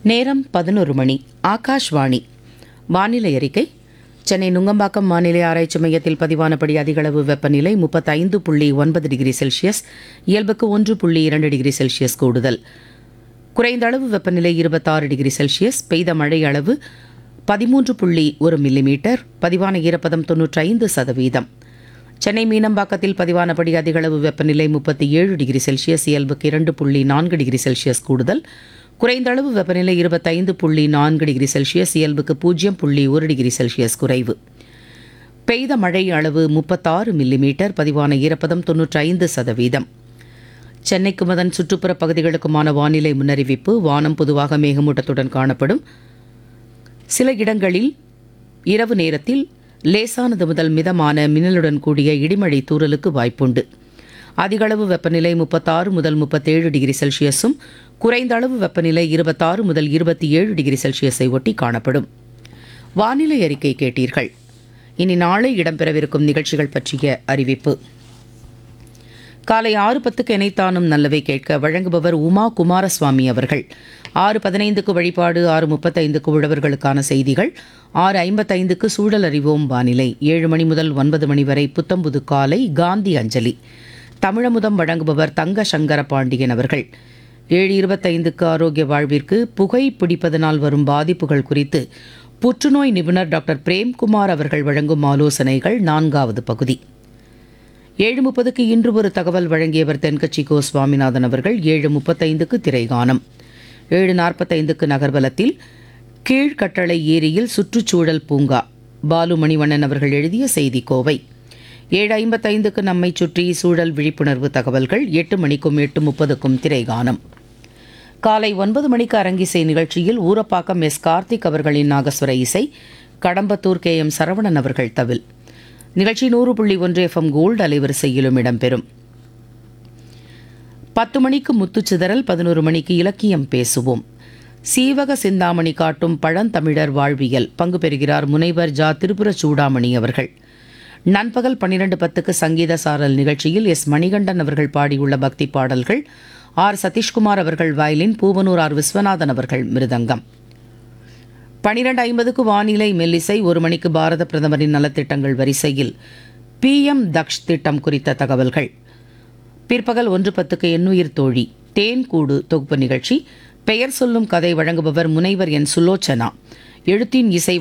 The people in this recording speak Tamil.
நேரம் பதினொரு மணி ஆகாஷ்வாணி வானிலை அறிக்கை சென்னை நுங்கம்பாக்கம் வானிலை ஆராய்ச்சி மையத்தில் பதிவானபடி அதிகளவு வெப்பநிலை முப்பத்தைந்து புள்ளி ஒன்பது டிகிரி செல்சியஸ் இயல்புக்கு ஒன்று புள்ளி இரண்டு டிகிரி செல்சியஸ் கூடுதல் குறைந்த அளவு வெப்பநிலை இருபத்தாறு டிகிரி செல்சியஸ் பெய்த மழை அளவு பதிமூன்று புள்ளி ஒரு மில்லிமீட்டர் பதிவான ஈரப்பதம் தொன்னூற்றைந்து சதவீதம் சென்னை மீனம்பாக்கத்தில் பதிவானபடி அதிகளவு வெப்பநிலை முப்பத்தி ஏழு டிகிரி செல்சியஸ் இயல்புக்கு இரண்டு புள்ளி நான்கு டிகிரி செல்சியஸ் கூடுதல் குறைந்த அளவு வெப்பநிலை இருபத்தைந்து புள்ளி நான்கு டிகிரி செல்சியஸ் இயல்புக்கு பூஜ்ஜியம் புள்ளி ஒரு டிகிரி செல்சியஸ் குறைவு பெய்த மழை அளவு முப்பத்தாறு மில்லிமீட்டர் பதிவான ஈரப்பதம் தொன்னூற்றைந்து சதவீதம் சென்னைக்கு மதன் சுற்றுப்புற பகுதிகளுக்குமான வானிலை முன்னறிவிப்பு வானம் பொதுவாக மேகமூட்டத்துடன் காணப்படும் சில இடங்களில் இரவு நேரத்தில் லேசானது முதல் மிதமான மின்னலுடன் கூடிய இடிமழை தூறலுக்கு வாய்ப்புண்டு அதிகளவு வெப்பநிலை முப்பத்தாறு முதல் முப்பத்தேழு டிகிரி செல்சியஸும் குறைந்த அளவு வெப்பநிலை இருபத்தாறு முதல் இருபத்தி ஏழு டிகிரி செல்சியஸை ஒட்டி காணப்படும் வானிலை அறிக்கை கேட்டீர்கள் இனி நாளை இடம்பெறவிருக்கும் நிகழ்ச்சிகள் பற்றிய அறிவிப்பு காலை ஆறு பத்துக்கு இணைத்தானும் நல்லவை கேட்க வழங்குபவர் உமா குமாரசுவாமி அவர்கள் ஆறு பதினைந்துக்கு வழிபாடு ஆறு முப்பத்தைந்துக்கு உழவர்களுக்கான செய்திகள் ஆறு ஐம்பத்தைந்துக்கு சூழல் அறிவோம் வானிலை ஏழு மணி முதல் ஒன்பது மணி வரை புத்தம்புது காலை காந்தி அஞ்சலி தமிழமுதம் வழங்குபவர் தங்க சங்கர பாண்டியன் அவர்கள் ஏழு இருபத்தைந்துக்கு ஆரோக்கிய வாழ்விற்கு புகை பிடிப்பதனால் வரும் பாதிப்புகள் குறித்து புற்றுநோய் நிபுணர் டாக்டர் பிரேம்குமார் அவர்கள் வழங்கும் ஆலோசனைகள் நான்காவது பகுதி ஏழு முப்பதுக்கு இன்று ஒரு தகவல் வழங்கியவர் தென்கட்சி கோ சுவாமிநாதன் அவர்கள் ஏழு முப்பத்தைந்துக்கு திரைகானம் ஏழு நாற்பத்தைந்துக்கு நகர்வலத்தில் கீழ்கட்டளை ஏரியில் சுற்றுச்சூழல் பூங்கா பாலு மணிவண்ணன் அவர்கள் எழுதிய செய்தி கோவை ஏழு ஐம்பத்தைந்துக்கு நம்மை சுற்றி சூழல் விழிப்புணர்வு தகவல்கள் எட்டு மணிக்கும் எட்டு முப்பதுக்கும் திரைகானம் காலை ஒன்பது மணிக்கு அரங்கிசை நிகழ்ச்சியில் ஊரப்பாக்கம் எஸ் கார்த்திக் அவர்களின் நாகஸ்வர இசை கடம்பத்தூர் கே எம் சரவணன் அவர்கள் தவில் நிகழ்ச்சி நூறு புள்ளி ஒன்று எஃப்எம் கோல்டு அலைவரிசையிலும் இடம்பெறும் பத்து மணிக்கு முத்துச்சிதறல் பதினோரு மணிக்கு இலக்கியம் பேசுவோம் சீவக சிந்தாமணி காட்டும் பழந்தமிழர் வாழ்வியல் பங்கு பெறுகிறார் முனைவர் ஜா திருப்புர சூடாமணி அவர்கள் நண்பகல் பன்னிரண்டு பத்துக்கு சங்கீத சாரல் நிகழ்ச்சியில் எஸ் மணிகண்டன் அவர்கள் பாடியுள்ள பக்தி பாடல்கள் ஆர் சதீஷ்குமார் அவர்கள் வயலின் பூவனூர் ஆர் விஸ்வநாதன் அவர்கள் மிருதங்கம் பனிரெண்டு ஐம்பதுக்கு வானிலை மெல்லிசை ஒரு மணிக்கு பாரத பிரதமரின் நலத்திட்டங்கள் வரிசையில் பிஎம் தக்ஷ் திட்டம் குறித்த தகவல்கள் பிற்பகல் ஒன்று பத்துக்கு எண்ணுயிர் தோழி தேன் கூடு தொகுப்பு நிகழ்ச்சி பெயர் சொல்லும் கதை வழங்குபவர் முனைவர் என் சுலோச்சனா எழுத்தின் இசை